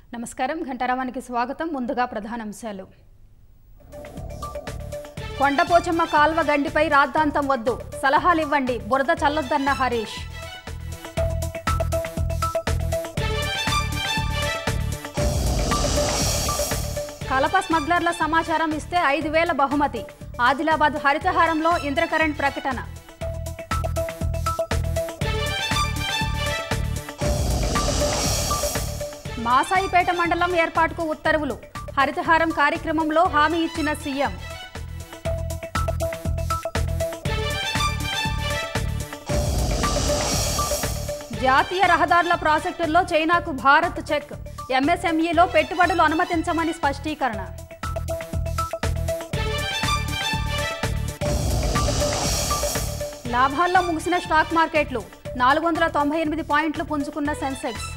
నమస్కారం ఘంటారావానికి స్వాగతం ముందుగా ప్రధానాంశాలు కొండపోచమ్మ కాల్వ గండిపై రాద్ధాంతం వద్దు సలహాలివ్వండి బురద చల్లొద్దన్న హరీష్ కలప స్మగ్లర్ల సమాచారం ఇస్తే ఐదు వేల బహుమతి ఆదిలాబాద్ హరితహారంలో ఇంద్రకరణ్ ప్రకటన మాసాయిపేట మండలం ఏర్పాటుకు ఉత్తర్వులు హరితహారం కార్యక్రమంలో హామీ ఇచ్చిన సీఎం జాతీయ రహదారుల ప్రాజెక్టుల్లో చైనాకు భారత్ చెక్ ఎంఎస్ఎంఈలో పెట్టుబడులు అనుమతించమని స్పష్టీకరణ లాభాల్లో ముగిసిన స్టాక్ మార్కెట్లు నాలుగు వందల తొంభై ఎనిమిది పాయింట్లు పుంజుకున్న సెన్సెక్స్